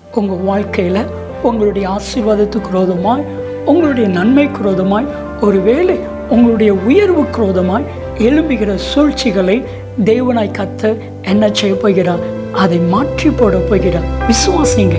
உங்கள் வாழ்க்கையில் உங்களுடைய ஆசீர்வாதத்துக்கு விரோதமாய் உங்களுடைய நன்மைக்கு விரோதமாய் ஒருவேளை உங்களுடைய உயர்வுக்கு விரோதமாய் எழும்புகிற சூழ்ச்சிகளை தேவனாய் கத்த என்ன செய்ய போகிறார் அதை மாற்றி போட போகிறார் விசுவாசிங்க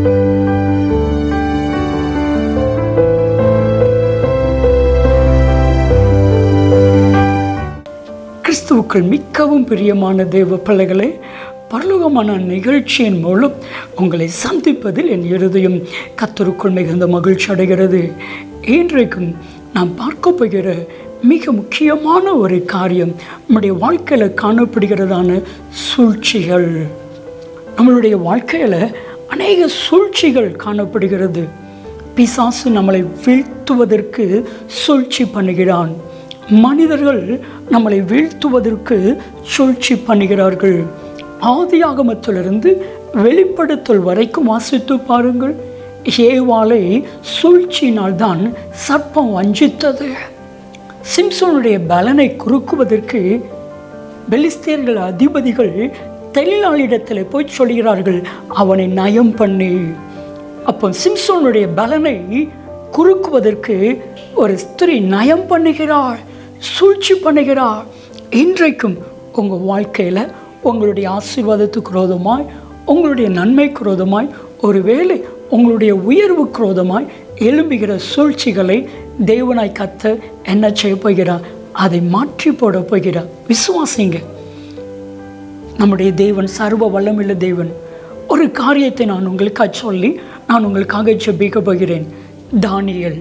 கிறிஸ்துவுக்குள் மிகவும் பிரியமான தேவ பிள்ளைகளே பரலோகமான நிகழ்ச்சியின் மூலம் உங்களை சந்திப்பதில் என் இருதயம் கத்தருக்குள் மிகுந்த மகிழ்ச்சி அடைகிறது இன்றைக்கும் நாம் பார்க்க போகிற மிக முக்கியமான ஒரு காரியம் நம்முடைய வாழ்க்கையில் காணப்படுகிறதான சூழ்ச்சிகள் நம்மளுடைய வாழ்க்கையில் அநேக சூழ்ச்சிகள் காணப்படுகிறது பிசாசு நம்மளை வீழ்த்துவதற்கு சூழ்ச்சி பண்ணுகிறான் மனிதர்கள் நம்மளை வீழ்த்துவதற்கு சூழ்ச்சி பண்ணுகிறார்கள் ஆதியாகமத்திலிருந்து வெளிப்படுத்தல் வரைக்கும் வாசித்து பாருங்கள் ஏவாளை சூழ்ச்சியினால் தான் சர்ப்பம் வஞ்சித்தது சிம்சோனுடைய பலனை குறுக்குவதற்கு பெலிஸ்தியர்கள் அதிபதிகள் தெளிலாளிடத்தில் போய் சொல்கிறார்கள் அவனை நயம் பண்ணி அப்போ சிம்சோனுடைய பலனை குறுக்குவதற்கு ஒரு ஸ்திரீ நயம் பண்ணுகிறாள் சூழ்ச்சி பண்ணுகிறாள் இன்றைக்கும் உங்கள் வாழ்க்கையில் உங்களுடைய ஆசீர்வாதத்துக்கு விரோதமாய் உங்களுடைய நன்மைக்கு விரோதமாய் ஒருவேளை உங்களுடைய உயர்வுக்கு விரோதமாய் எழும்புகிற சூழ்ச்சிகளை தேவனாய் கத்த என்ன செய்ய போகிறார் அதை மாற்றி போட போகிறார் விசுவாசிங்க நம்முடைய தேவன் சர்வ வல்லமுள்ள தேவன் ஒரு காரியத்தை நான் உங்களுக்காக சொல்லி நான் உங்களுக்காக ஜெபிக்க போகிறேன் தானியல்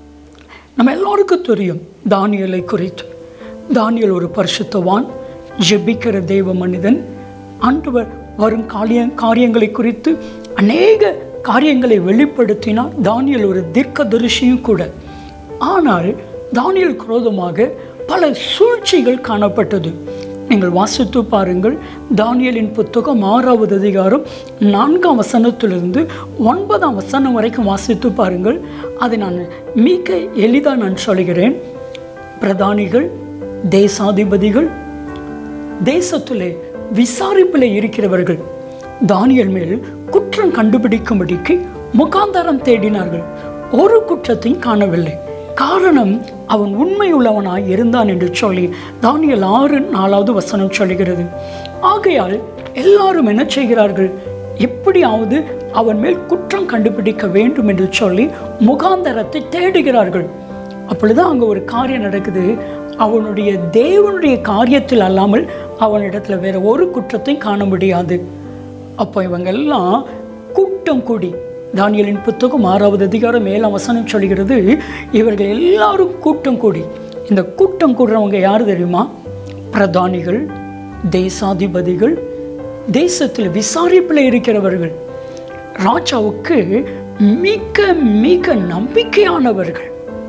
நம்ம எல்லாருக்கும் தெரியும் தானியலை குறித்து தானியல் ஒரு பரிசுத்தவான் ஜெபிக்கிற தேவ மனிதன் ஆண்டவர் வரும் காரிய காரியங்களை குறித்து அநேக காரியங்களை வெளிப்படுத்தினார் தானியல் ஒரு தீர்க்கதரிசியும் கூட ஆனால் தானியல் குரோதமாக பல சூழ்ச்சிகள் காணப்பட்டது நீங்கள் வாசித்து பாருங்கள் தானியலின் புத்தகம் ஆறாவது அதிகாரம் நான்காம் வசனத்திலிருந்து ஒன்பதாம் வசனம் வரைக்கும் வாசித்து பாருங்கள் அதை நான் மிக எளிதாக நான் சொல்கிறேன் பிரதானிகள் தேசாதிபதிகள் தேசத்திலே விசாரிப்பில் இருக்கிறவர்கள் தானியல் மேல் குற்றம் கண்டுபிடிக்கும்படிக்கு முகாந்தாரம் தேடினார்கள் ஒரு குற்றத்தையும் காணவில்லை காரணம் அவன் உண்மையுள்ளவனாய் இருந்தான் என்று சொல்லி தானியல் ஆறு நாலாவது வசனம் சொல்கிறது ஆகையால் எல்லாரும் என்ன செய்கிறார்கள் எப்படியாவது அவன் மேல் குற்றம் கண்டுபிடிக்க வேண்டும் என்று சொல்லி முகாந்தரத்தை தேடுகிறார்கள் அப்பொழுதுதான் அங்கே ஒரு காரியம் நடக்குது அவனுடைய தேவனுடைய காரியத்தில் அல்லாமல் அவனிடத்துல வேற ஒரு குற்றத்தையும் காண முடியாது அப்போ இவங்க எல்லாம் கூட்டம் கூடி தானியலின் புத்தகம் ஆறாவது அதிகாரம் ஏழாம் வசனம் சொல்கிறது இவர்கள் எல்லாரும் கூட்டம் கூடி இந்த கூட்டம் கூடுறவங்க யார் தெரியுமா பிரதானிகள் தேசாதிபதிகள் தேசத்தில் விசாரிப்பில் இருக்கிறவர்கள் ராஜாவுக்கு மிக மிக நம்பிக்கையானவர்கள்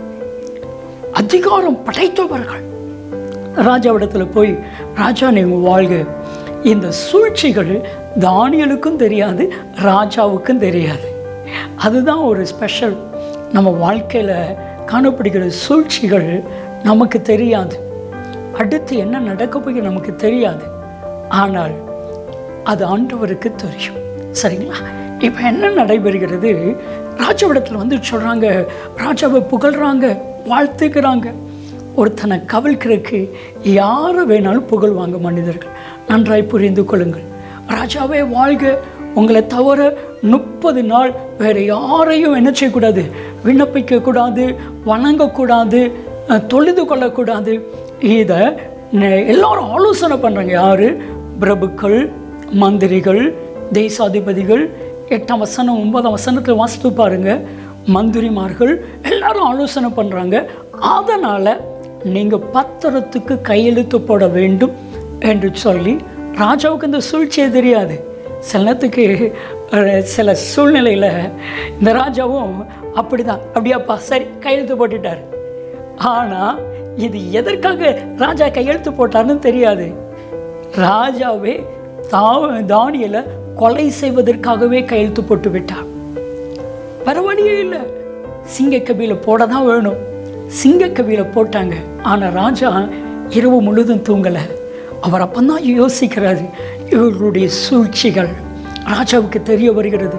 அதிகாரம் படைத்தவர்கள் ராஜாவிடத்தில் போய் ராஜா நீங்கள் வாழ்க இந்த சூழ்ச்சிகள் தானியலுக்கும் தெரியாது ராஜாவுக்கும் தெரியாது அதுதான் ஒரு ஸ்பெஷல் நம்ம வாழ்க்கையில் காணப்படுகிற சூழ்ச்சிகள் நமக்கு தெரியாது அடுத்து என்ன நடக்க போய் நமக்கு தெரியாது ஆனால் அது ஆண்டவருக்கு தெரியும் சரிங்களா இப்போ என்ன நடைபெறுகிறது ராஜாவிடத்தில் வந்து சொல்கிறாங்க ராஜாவை புகழ்கிறாங்க வாழ்த்துக்கிறாங்க ஒருத்தனை கவிழ்க்கிறதுக்கு யாரை வேணாலும் புகழ்வாங்க மனிதர்கள் நன்றாய் புரிந்து கொள்ளுங்கள் ராஜாவே வாழ்க உங்களை தவிர முப்பது நாள் வேறு யாரையும் என்ன செய்யக்கூடாது விண்ணப்பிக்க கூடாது வணங்கக்கூடாது அஹ், தொழுது கொள்ளக்கூடாது இதை நெ- எல்லாரும் ஆலோசனை பண்ணுறாங்க யார் பிரபுக்கள் மந்திரிகள் தேசாதிபதிகள் எட்டாம் வசனம் ஒன்பதாம் வசனத்தில் வாசித்து பாருங்க மந்திரிமார்கள் எல்லாரும் ஆலோசனை பண்ணுறாங்க அதனால் நீங்கள் பத்திரத்துக்கு கையெழுத்து போட வேண்டும் என்று சொல்லி ராஜாவுக்கு இந்த சூழ்ச்சியே தெரியாது சில நேரத்துக்கு அஹ், சில சூழ்நிலையில் இந்த ராஜாவும் அப்படிதான் அப்படியாப்பா சரி கையெழுத்து போட்டுட்டார் ஆனால் இது எதற்காக ராஜா கையெழுத்து போட்டார்னு தெரியாது ராஜாவே தா தானியலை கொலை செய்வதற்காகவே கையெழுத்து போட்டு விட்டார் வேற வழியே இல்லை சிங்கக்கவியில போட தான் வேணும் சிங்கக்கவியில போட்டாங்க ஆனால் ராஜா இரவு முழுதும் தூங்கலை அவர் அப்பந்தான் யோசிக்கிறாரு இவர்களுடைய சூழ்ச்சிகள் ராஜாவுக்கு தெரிய வருகிறது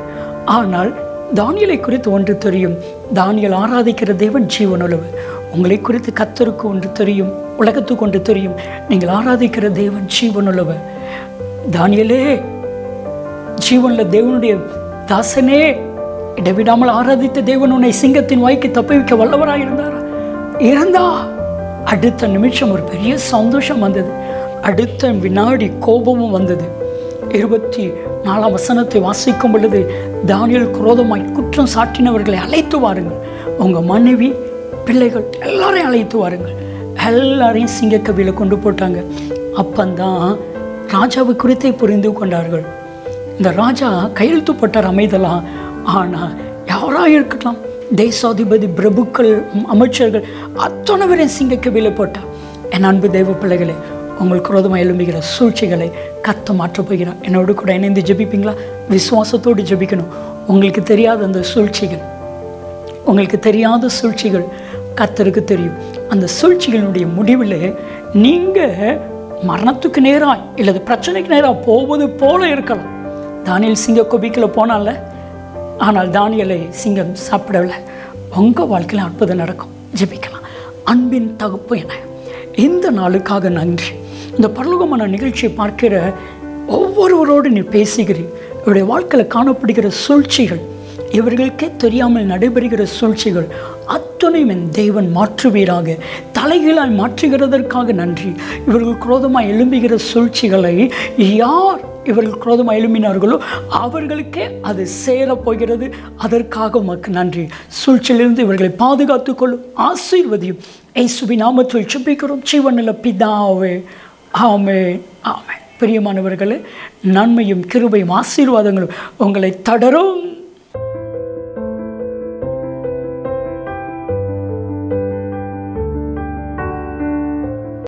ஆனால் தானியலை குறித்து ஒன்று தெரியும் தானியல் ஆராதிக்கிற தேவன் ஜீவனுள்ளவர் உங்களை குறித்து கத்தருக்கு ஒன்று தெரியும் உலகத்துக்கு ஒன்று தெரியும் நீங்கள் ஆராதிக்கிற தேவன் ஜீவனுள்ளவர் தானியலே ஜீவன்ல தேவனுடைய தாசனே இடைவிடாமல் ஆராதித்த தேவன் உன்னை சிங்கத்தின் வாய்க்கு தப்பிவிக்க வல்லவராக இருந்தாரா இருந்தா அடுத்த நிமிஷம் ஒரு பெரிய சந்தோஷம் வந்தது அடுத்த வினாடி கோபமும் வந்தது இருபத்தி நாலாம் வசனத்தை வாசிக்கும் பொழுது தானியல் குரோதமாய் குற்றம் சாட்டினவர்களை அழைத்து வாருங்கள் உங்கள் மனைவி பிள்ளைகள் எல்லாரையும் அழைத்து வாருங்கள் எல்லாரையும் சிங்கக்கவியில் கொண்டு போட்டாங்க அப்பந்தான் ராஜாவை குறித்தே புரிந்து கொண்டார்கள் இந்த ராஜா கையெழுத்து போட்டார் அமைதலாம் ஆனால் யாராக இருக்கலாம் தேசாதிபதி பிரபுக்கள் ம், அமைச்சர்கள் அத்தனை பேரையும் சிங்கக்கவியில் போட்டார் என் அன்பு தெய்வ பிள்ளைகளே உங்களுக்கு குரோதமாக எழும்புகிற சூழ்ச்சிகளை கத்த மாற்றப் போகிறார் என்னோடு கூட இணைந்து ஜெபிப்பீங்களா விசுவாசத்தோடு ஜெபிக்கணும் உங்களுக்கு தெரியாத அந்த சூழ்ச்சிகள் உங்களுக்கு தெரியாத சூழ்ச்சிகள் கத்தருக்கு தெரியும் அந்த சூழ்ச்சிகளுடைய முடிவில் நீங்கள் மரணத்துக்கு நேராக இல்லது பிரச்சனைக்கு நேராக போவது போல இருக்கலாம் தானியல் சிங்க கொபிக்கில் போனால ஆனால் தானியலை சிங்கம் சாப்பிடவில்லை உங்கள் வாழ்க்கையில் அற்புதம் நடக்கும் ஜெபிக்கலாம் அன்பின் தகுப்பு என இந்த நாளுக்காக நன்றி இந்த பரலோகமான நிகழ்ச்சியை பார்க்கிற ஒவ்வொருவரோடு நீ பேசுகிறீர் இவருடைய வாழ்க்கையில் காணப்படுகிற சூழ்ச்சிகள் இவர்களுக்கே தெரியாமல் நடைபெறுகிற சூழ்ச்சிகள் அத்தனையும் என் தேவன் மாற்றுவீராக தலைகீழாய் மாற்றுகிறதற்காக நன்றி இவர்கள் குரோதமாய் எழும்புகிற சூழ்ச்சிகளை யார் இவர்கள் குரோதமாய் எழும்பினார்களோ அவர்களுக்கே அது சேரப் போகிறது அதற்காக உமக்கு நன்றி சூழ்ச்சியிலிருந்து இவர்களை பாதுகாத்துக் கொள்ளும் ஆசீர்வதியும் இயேசுவி நாமத்தில் சுபிக்கிறோம் ஜீவனில் பிதாவே ஆமே ஆமே பிரியமானவர்களே நன்மையும் கிருபையும் ஆசீர்வாதங்களும் உங்களை தொடரும்